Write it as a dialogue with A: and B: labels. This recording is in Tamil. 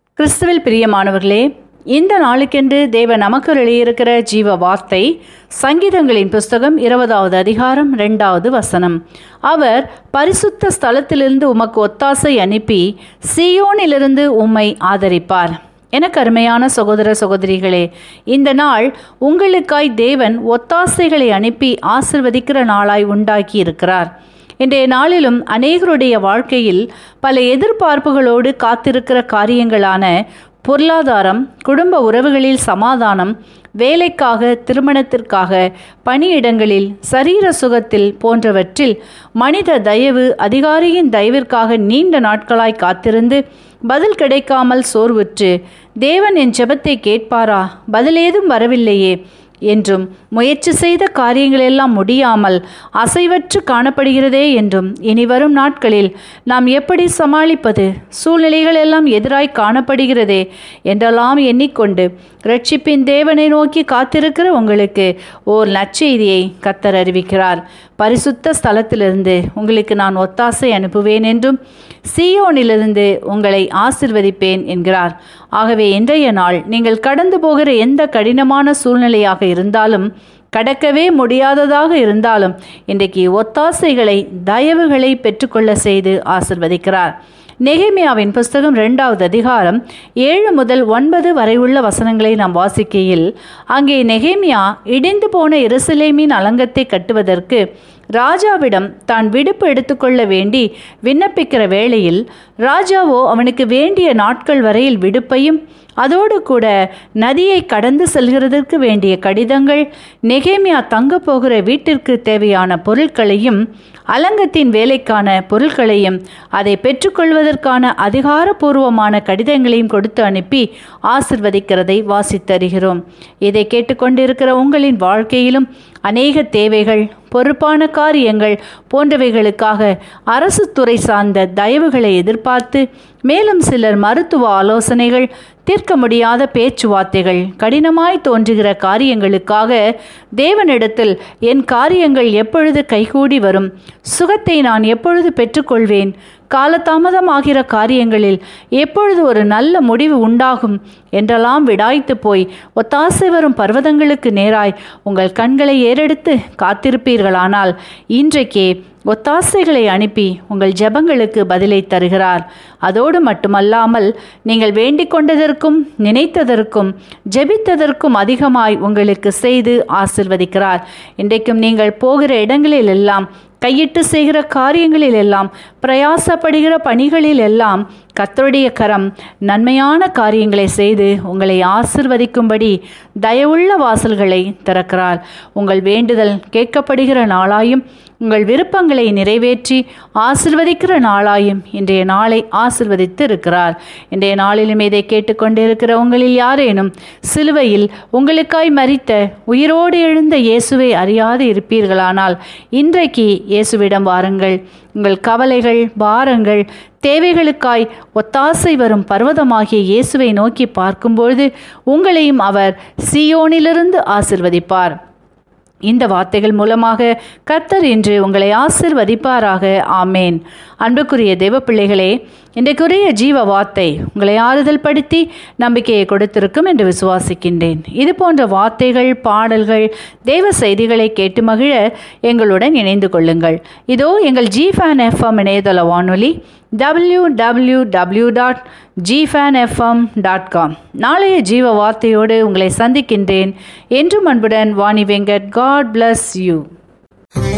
A: கிறிஸ்துவில் பிரியமானவர்களே இந்த நாளுக்கென்று தேவ நமக்கு எழுதியிருக்கிற ஜீவ வார்த்தை சங்கீதங்களின் புஸ்தகம் இருபதாவது அதிகாரம் ரெண்டாவது வசனம் அவர் பரிசுத்த ஸ்தலத்திலிருந்து உமக்கு ஒத்தாசை அனுப்பி சியோனிலிருந்து உம்மை ஆதரிப்பார் எனக்கு அருமையான சகோதர சகோதரிகளே இந்த நாள் உங்களுக்காய் தேவன் ஒத்தாசைகளை அனுப்பி ஆசிர்வதிக்கிற நாளாய் உண்டாக்கி இருக்கிறார் இன்றைய நாளிலும் அநேகருடைய வாழ்க்கையில் பல எதிர்பார்ப்புகளோடு காத்திருக்கிற காரியங்களான பொருளாதாரம் குடும்ப உறவுகளில் சமாதானம் வேலைக்காக திருமணத்திற்காக பணியிடங்களில் சரீர சுகத்தில் போன்றவற்றில் மனித தயவு அதிகாரியின் தயவிற்காக நீண்ட நாட்களாய் காத்திருந்து பதில் கிடைக்காமல் சோர்வுற்று தேவன் என் ஜெபத்தை கேட்பாரா பதில் ஏதும் வரவில்லையே என்றும் முயற்சி செய்த காரியங்களெல்லாம் முடியாமல் அசைவற்று காணப்படுகிறதே என்றும் இனி வரும் நாட்களில் நாம் எப்படி சமாளிப்பது சூழ்நிலைகள் எல்லாம் எதிராய் காணப்படுகிறதே என்றெல்லாம் எண்ணிக்கொண்டு ரட்சிப்பின் தேவனை நோக்கி காத்திருக்கிற உங்களுக்கு ஓர் நற்செய்தியை கத்தர் அறிவிக்கிறார் பரிசுத்த ஸ்தலத்திலிருந்து உங்களுக்கு நான் ஒத்தாசை அனுப்புவேன் என்றும் சியோனிலிருந்து உங்களை ஆசிர்வதிப்பேன் என்கிறார் ஆகவே இன்றைய நாள் நீங்கள் கடந்து போகிற எந்த கடினமான சூழ்நிலையாக இருந்தாலும் கடக்கவே முடியாததாக இருந்தாலும் இன்றைக்கு ஒத்தாசைகளை தயவுகளை பெற்றுக்கொள்ள செய்து ஆசிர்வதிக்கிறார் நெகேமியாவின் புஸ்தகம் ரெண்டாவது அதிகாரம் ஏழு முதல் ஒன்பது வரை உள்ள வசனங்களை நாம் வாசிக்கையில் அங்கே நெகேமியா இடிந்து போன எருசலேமின் அலங்கத்தை கட்டுவதற்கு ராஜாவிடம் தான் விடுப்பு எடுத்துக்கொள்ள வேண்டி விண்ணப்பிக்கிற வேளையில் ராஜாவோ அவனுக்கு வேண்டிய நாட்கள் வரையில் விடுப்பையும் அதோடு கூட நதியை கடந்து செல்கிறதற்கு வேண்டிய கடிதங்கள் நெகேமியா தங்க போகிற வீட்டிற்கு தேவையான பொருட்களையும் அலங்கத்தின் வேலைக்கான பொருட்களையும் அதை பெற்றுக்கொள்வதற்கான அதிகாரப்பூர்வமான கடிதங்களையும் கொடுத்து அனுப்பி ஆசிர்வதிக்கிறதை வாசித்தருகிறோம் இதை கேட்டுக்கொண்டிருக்கிற உங்களின் வாழ்க்கையிலும் அநேக தேவைகள் பொறுப்பான காரியங்கள் போன்றவைகளுக்காக அரசு துறை சார்ந்த தயவுகளை எதிர்பார்த்து மேலும் சிலர் மருத்துவ ஆலோசனைகள் தீர்க்க முடியாத பேச்சுவார்த்தைகள் கடினமாய் தோன்றுகிற காரியங்களுக்காக தேவனிடத்தில் என் காரியங்கள் எப்பொழுது கைகூடி வரும் சுகத்தை நான் எப்பொழுது பெற்றுக்கொள்வேன் காலதாமதமாகிற காரியங்களில் எப்பொழுது ஒரு நல்ல முடிவு உண்டாகும் என்றெல்லாம் விடாய்த்து போய் ஒத்தாசை வரும் பர்வதங்களுக்கு நேராய் உங்கள் கண்களை ஏறெடுத்து காத்திருப்பீர்களானால் இன்றைக்கே ஒத்தாசைகளை அனுப்பி உங்கள் ஜெபங்களுக்கு பதிலை தருகிறார் அதோடு மட்டுமல்லாமல் நீங்கள் வேண்டிக் கொண்டதற்கும் நினைத்ததற்கும் ஜெபித்ததற்கும் அதிகமாய் உங்களுக்கு செய்து ஆசிர்வதிக்கிறார் இன்றைக்கும் நீங்கள் போகிற இடங்களில் எல்லாம் கையிட்டு செய்கிற காரியங்களில் எல்லாம் பிரயாசப்படுகிற பணிகளில் எல்லாம் கத்தருடைய கரம் நன்மையான காரியங்களை செய்து உங்களை ஆசிர்வதிக்கும்படி தயவுள்ள வாசல்களை திறக்கிறார் உங்கள் வேண்டுதல் கேட்கப்படுகிற நாளாயும் உங்கள் விருப்பங்களை நிறைவேற்றி ஆசிர்வதிக்கிற நாளாயும் இன்றைய நாளை ஆசிர்வதித்து இருக்கிறார் இன்றைய நாளிலும் இதை கேட்டுக்கொண்டிருக்கிற உங்களில் யாரேனும் சிலுவையில் உங்களுக்காய் மறித்த உயிரோடு எழுந்த இயேசுவை அறியாது இருப்பீர்களானால் இன்றைக்கு இயேசுவிடம் வாருங்கள் உங்கள் கவலைகள் பாரங்கள் தேவைகளுக்காய் ஒத்தாசை வரும் பர்வதமாகிய இயேசுவை நோக்கி பார்க்கும்பொழுது உங்களையும் அவர் சியோனிலிருந்து ஆசிர்வதிப்பார் இந்த வார்த்தைகள் மூலமாக கர்த்தர் இன்று உங்களை ஆசிர்வதிப்பாராக ஆமேன் அன்புக்குரிய தேவ பிள்ளைகளே இன்றைக்குரிய ஜீவ வார்த்தை உங்களை ஆறுதல் படுத்தி நம்பிக்கையை கொடுத்திருக்கும் என்று விசுவாசிக்கின்றேன் இது போன்ற வார்த்தைகள் பாடல்கள் தேவ செய்திகளை கேட்டு மகிழ எங்களுடன் இணைந்து கொள்ளுங்கள் இதோ எங்கள் ஜி ஃபேன் எஃப்எம் இணையதள வானொலி W W W dot G fan FM dot com நாளைய ஜீவ வார்த்தையோடு உங்களை சந்திக்கின்றேன் என்றும் அன்புடன் Vani Venkat God bless you